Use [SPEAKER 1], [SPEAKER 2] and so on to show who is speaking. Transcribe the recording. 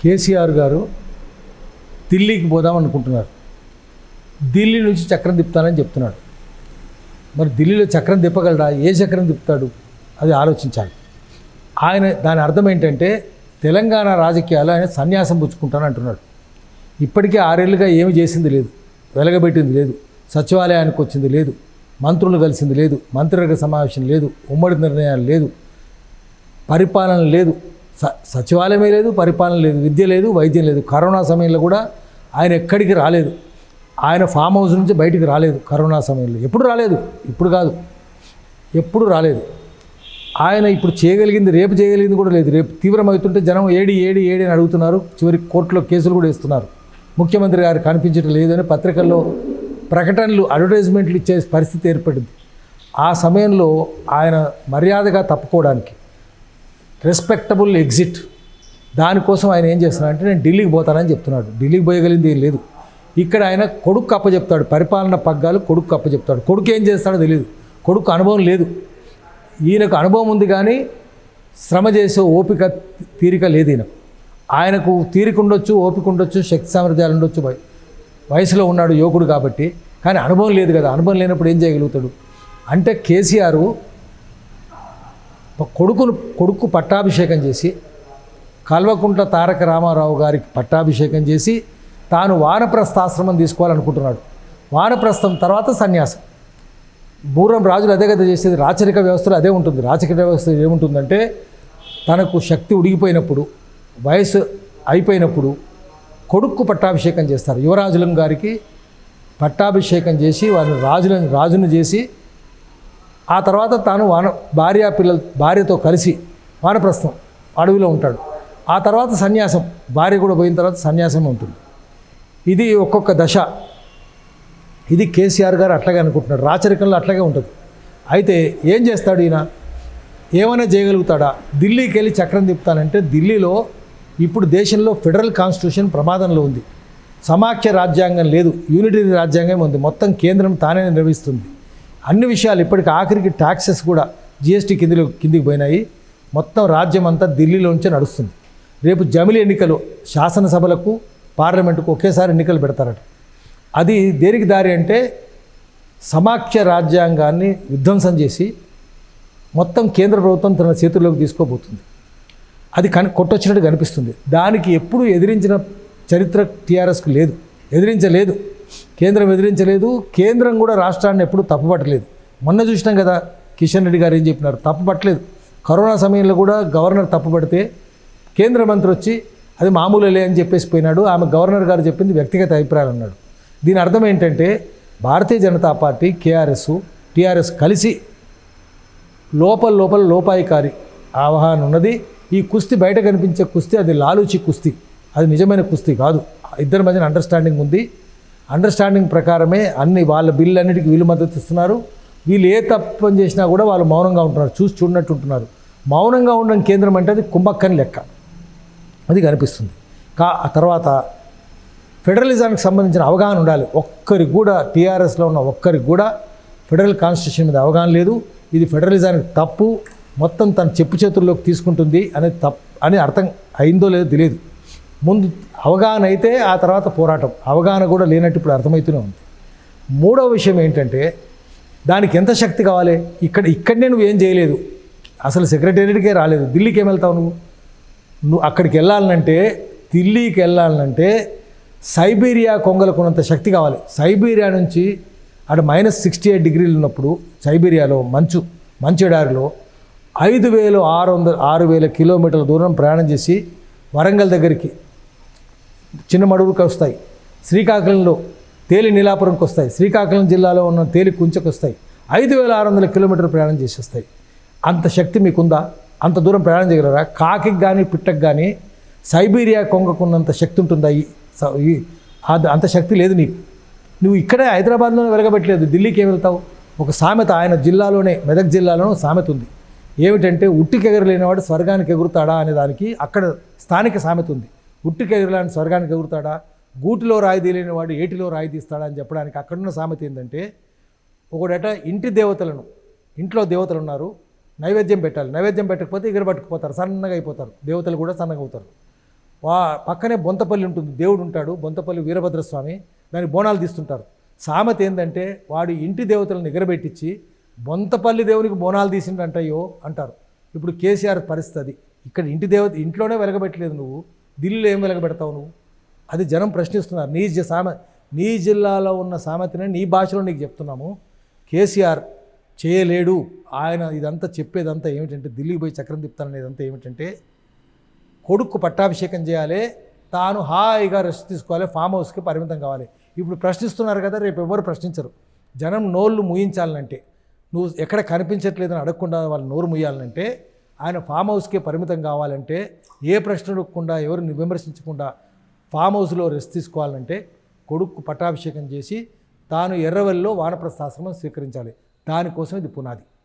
[SPEAKER 1] కేసీఆర్ గారు ఢిల్లీకి పోదాం అనుకుంటున్నారు ఢిల్లీ నుంచి చక్రం తిప్పుతానని చెప్తున్నాడు మరి ఢిల్లీలో చక్రం తిప్పగలడా ఏ చక్రం తిప్పుతాడు అది ఆలోచించాలి ఆయన దాని అర్థం ఏంటంటే తెలంగాణ రాజకీయాలు ఆయన సన్యాసం పుచ్చుకుంటాను అంటున్నాడు ఇప్పటికే ఆరేళ్లుగా ఏమి చేసింది లేదు వెలగబెట్టింది లేదు సచివాలయానికి వచ్చింది లేదు మంత్రులు కలిసింది లేదు మంత్రివర్గ సమావేశం లేదు ఉమ్మడి నిర్ణయాలు లేదు పరిపాలన లేదు స సచివాలయమే లేదు పరిపాలన లేదు విద్య లేదు వైద్యం లేదు కరోనా సమయంలో కూడా ఆయన ఎక్కడికి రాలేదు ఆయన ఫామ్ హౌస్ నుంచి బయటికి రాలేదు కరోనా సమయంలో ఎప్పుడు రాలేదు ఇప్పుడు కాదు ఎప్పుడు రాలేదు ఆయన ఇప్పుడు చేయగలిగింది రేపు చేయగలిగింది కూడా లేదు రేపు తీవ్రమవుతుంటే జనం ఏడి ఏడి ఏడి అని అడుగుతున్నారు చివరికి కోర్టులో కేసులు కూడా ఇస్తున్నారు ముఖ్యమంత్రి గారు కనిపించడం లేదని పత్రికల్లో ప్రకటనలు అడ్వర్టైజ్మెంట్లు ఇచ్చే పరిస్థితి ఏర్పడింది ఆ సమయంలో ఆయన మర్యాదగా తప్పుకోవడానికి రెస్పెక్టబుల్ ఎగ్జిట్ దానికోసం ఆయన ఏం చేస్తున్నాడంటే నేను ఢిల్లీకి పోతానని చెప్తున్నాడు ఢిల్లీకి పోయగలిగింది ఏం లేదు ఇక్కడ ఆయన కొడుకు అప్పచెప్తాడు పరిపాలన పగ్గాలు కొడుకు అప్పచెప్తాడు కొడుకు ఏం చేస్తాడో తెలియదు కొడుకు అనుభవం లేదు ఈయనకు అనుభవం ఉంది కానీ శ్రమ చేసే ఓపిక తీరిక లేదు ఈయనకు ఆయనకు తీరిక ఉండొచ్చు ఓపిక ఉండొచ్చు శక్తి సామర్థ్యాలు ఉండొచ్చు వయ- వయసులో ఉన్నాడు యువకుడు కాబట్టి కానీ అనుభవం లేదు కదా అనుభవం లేనప్పుడు ఏం చేయగలుగుతాడు అంటే కేసీఆర్ కొడుకును కొడుకు పట్టాభిషేకం చేసి కల్వకుంట్ల తారక రామారావు గారికి పట్టాభిషేకం చేసి తాను వానప్రస్థాశ్రమం తీసుకోవాలనుకుంటున్నాడు వానప్రస్థం తర్వాత సన్యాసం పూర్వం రాజులు అదే కదా చేసేది రాచరిక వ్యవస్థలో అదే ఉంటుంది రాచరిక వ్యవస్థ ఏముంటుందంటే తనకు శక్తి ఉడిగిపోయినప్పుడు వయసు అయిపోయినప్పుడు కొడుక్కు పట్టాభిషేకం చేస్తారు యువరాజులం గారికి పట్టాభిషేకం చేసి వారిని రాజులను రాజును చేసి ఆ తర్వాత తాను వాన భార్య పిల్లల భార్యతో కలిసి వానప్రస్థం అడవిలో ఉంటాడు ఆ తర్వాత సన్యాసం భార్య కూడా పోయిన తర్వాత సన్యాసం ఉంటుంది ఇది ఒక్కొక్క దశ ఇది కేసీఆర్ గారు అట్లాగే అనుకుంటున్నాడు రాచరికంలో అట్లాగే ఉంటుంది అయితే ఏం చేస్తాడు ఈయన ఏమైనా చేయగలుగుతాడా ఢిల్లీకి వెళ్ళి చక్రం తిప్పుతానంటే ఢిల్లీలో ఇప్పుడు దేశంలో ఫెడరల్ కాన్స్టిట్యూషన్ ప్రమాదంలో ఉంది సమాఖ్య రాజ్యాంగం లేదు యూనిటరీ రాజ్యాంగం ఉంది మొత్తం కేంద్రం తానే నిర్వహిస్తుంది అన్ని విషయాలు ఇప్పటికి ఆఖరికి ట్యాక్సెస్ కూడా జిఎస్టీ కిందిలో కిందికి పోయినాయి మొత్తం రాజ్యం అంతా ఢిల్లీలోంచే నడుస్తుంది రేపు జమిలి ఎన్నికలు శాసనసభలకు పార్లమెంటుకు ఒకేసారి ఎన్నికలు పెడతారట అది దేనికి దారి అంటే సమాఖ్య రాజ్యాంగాన్ని విధ్వంసం చేసి మొత్తం కేంద్ర ప్రభుత్వం తన చేతుల్లోకి తీసుకోబోతుంది అది కని కొట్టొచ్చినట్టు కనిపిస్తుంది దానికి ఎప్పుడు ఎదిరించిన చరిత్ర టీఆర్ఎస్కు లేదు ఎదిరించలేదు కేంద్రం ఎదిరించలేదు కేంద్రం కూడా రాష్ట్రాన్ని ఎప్పుడు తప్పుపట్టలేదు మొన్న చూసినాం కదా కిషన్ రెడ్డి గారు ఏం చెప్పినారు తప్పుపట్టలేదు కరోనా సమయంలో కూడా గవర్నర్ తప్పుపడితే కేంద్ర మంత్రి వచ్చి అది మామూలులే అని చెప్పేసి పోయినాడు ఆమె గవర్నర్ గారు చెప్పింది వ్యక్తిగత అభిప్రాయాలు అన్నాడు దీని అర్థం ఏంటంటే భారతీయ జనతా పార్టీ కేఆర్ఎస్ టీఆర్ఎస్ కలిసి లోపల లోపల లోపాయికారి ఆవహాన ఉన్నది ఈ కుస్తీ బయట కనిపించే కుస్తీ అది లాలూచి కుస్తీ అది నిజమైన కుస్తీ కాదు ఇద్దరి మధ్యన అండర్స్టాండింగ్ ఉంది అండర్స్టాండింగ్ ప్రకారమే అన్ని వాళ్ళ బిల్లు అన్నిటికీ వీళ్ళు మద్దతు ఇస్తున్నారు వీళ్ళు ఏ తప్పు పని చేసినా కూడా వాళ్ళు మౌనంగా ఉంటున్నారు చూసి చూడనట్టు ఉంటున్నారు మౌనంగా ఉండడం కేంద్రం అంటే అది కుంభక్కని లెక్క అది కనిపిస్తుంది కా ఆ తర్వాత ఫెడరలిజానికి సంబంధించిన అవగాహన ఉండాలి ఒక్కరికి కూడా టీఆర్ఎస్లో ఉన్న ఒక్కరికి కూడా ఫెడరల్ కాన్స్టిట్యూషన్ మీద అవగాహన లేదు ఇది ఫెడరలిజానికి తప్పు మొత్తం తన చెప్పు చేతుల్లోకి తీసుకుంటుంది అనేది తప్పు అని అర్థం అయిందో లేదో తెలియదు ముందు అవగాహన అయితే ఆ తర్వాత పోరాటం అవగాహన కూడా లేనట్టు ఇప్పుడు అర్థమవుతూనే ఉంది మూడవ విషయం ఏంటంటే దానికి ఎంత శక్తి కావాలి ఇక్కడ ఇక్కడనే నువ్వు ఏం చేయలేదు అసలు సెక్రటేరియట్కే రాలేదు ఢిల్లీకి ఏం వెళ్తావు నువ్వు నువ్వు అక్కడికి వెళ్ళాలంటే ఢిల్లీకి వెళ్ళాలంటే సైబీరియా కొంగలకున్నంత శక్తి కావాలి సైబీరియా నుంచి అటు మైనస్ సిక్స్టీ ఎయిట్ డిగ్రీలు ఉన్నప్పుడు సైబీరియాలో మంచు మంచు ఎడారిలో ఐదు వేలు ఆరు వందల ఆరు వేల కిలోమీటర్ల దూరం ప్రయాణం చేసి వరంగల్ దగ్గరికి చిన్న మడుగుకి వస్తాయి శ్రీకాకుళంలో తేలి నీలాపురంకి వస్తాయి శ్రీకాకుళం జిల్లాలో ఉన్న తేలి కుంచకు వస్తాయి ఐదు వేల ఆరు వందల కిలోమీటర్ ప్రయాణం చేసి వస్తాయి అంత శక్తి మీకుందా అంత దూరం ప్రయాణం చేయగలరా కాకి కానీ పిట్టకు కానీ సైబీరియా కొంగకున్నంత శక్తి ఉంటుందా ఈ స- ఈ అది అంత శక్తి లేదు నీకు నువ్వు ఇక్కడే హైదరాబాద్లోనే వెలగబెట్టలేదు ఢిల్లీకి ఏం వెళ్తావు ఒక సామెత ఆయన జిల్లాలోనే మెదక్ జిల్లాలోనే సామెత ఉంది ఏమిటంటే ఉట్టికి ఎగరలేనివాడు స్వర్గానికి ఎగురుతాడా అనే దానికి అక్కడ స్థానిక సామెత ఉంది ఉట్టికి ఎగరలేని స్వర్గానికి ఎగురుతాడా గూటిలో రాయి తీయలేని వాడు ఏటిలో రాయి తీస్తాడా అని చెప్పడానికి అక్కడున్న సామెత ఏంటంటే ఒకడట ఇంటి దేవతలను ఇంట్లో దేవతలు ఉన్నారు నైవేద్యం పెట్టాలి నైవేద్యం పెట్టకపోతే ఎగరబట్టుకుపోతారు సన్నగా అయిపోతారు దేవతలు కూడా సన్నగా అవుతారు వా పక్కనే బొంతపల్లి ఉంటుంది దేవుడు ఉంటాడు బొంతపల్లి వీరభద్రస్వామి దానికి బోనాలు తీస్తుంటారు సామెత ఏంటంటే వాడు ఇంటి దేవతలను ఎగరబెట్టించి బొంతపల్లి దేవునికి బోనాలు తీసిండంటయ్యో అంటారు ఇప్పుడు కేసీఆర్ పరిస్థితి అది ఇక్కడ ఇంటి దేవత ఇంట్లోనే వెలగబెట్టలేదు నువ్వు ఢిల్లీలో ఏం వెలగబెడతావు నువ్వు అది జనం ప్రశ్నిస్తున్నారు నీ జ- సామె నీ జిల్లాలో ఉన్న సామెతనే నీ భాషలో నీకు చెప్తున్నాము కేసీఆర్ చేయలేడు ఆయన ఇదంతా చెప్పేదంతా ఏమిటంటే ఢిల్లీకి పోయి చక్రం తిప్పుతాననేదంతా ఏమిటంటే కొడుకు పట్టాభిషేకం చేయాలి తాను హాయిగా రెస్ట్ తీసుకోవాలి ఫామ్ హౌస్కి పరిమితం కావాలి ఇప్పుడు ప్రశ్నిస్తున్నారు కదా రేపు ఎవరు ప్రశ్నించరు జనం నోళ్ళు ముయించాలంటే నువ్వు ఎక్కడ కనిపించట్లేదని అడగకుండా వాళ్ళ నోరు ముయ్యాలంటే ఆయన ఫామ్ హౌస్కే పరిమితం కావాలంటే ఏ ప్రశ్న అడగకుండా ఎవరిని విమర్శించకుండా ఫామ్ హౌస్లో రెస్ట్ తీసుకోవాలంటే కొడుకు పట్టాభిషేకం చేసి తాను ఎర్రవెల్లో వానప్రస్థాశ్రమం స్వీకరించాలి దానికోసం ఇది పునాది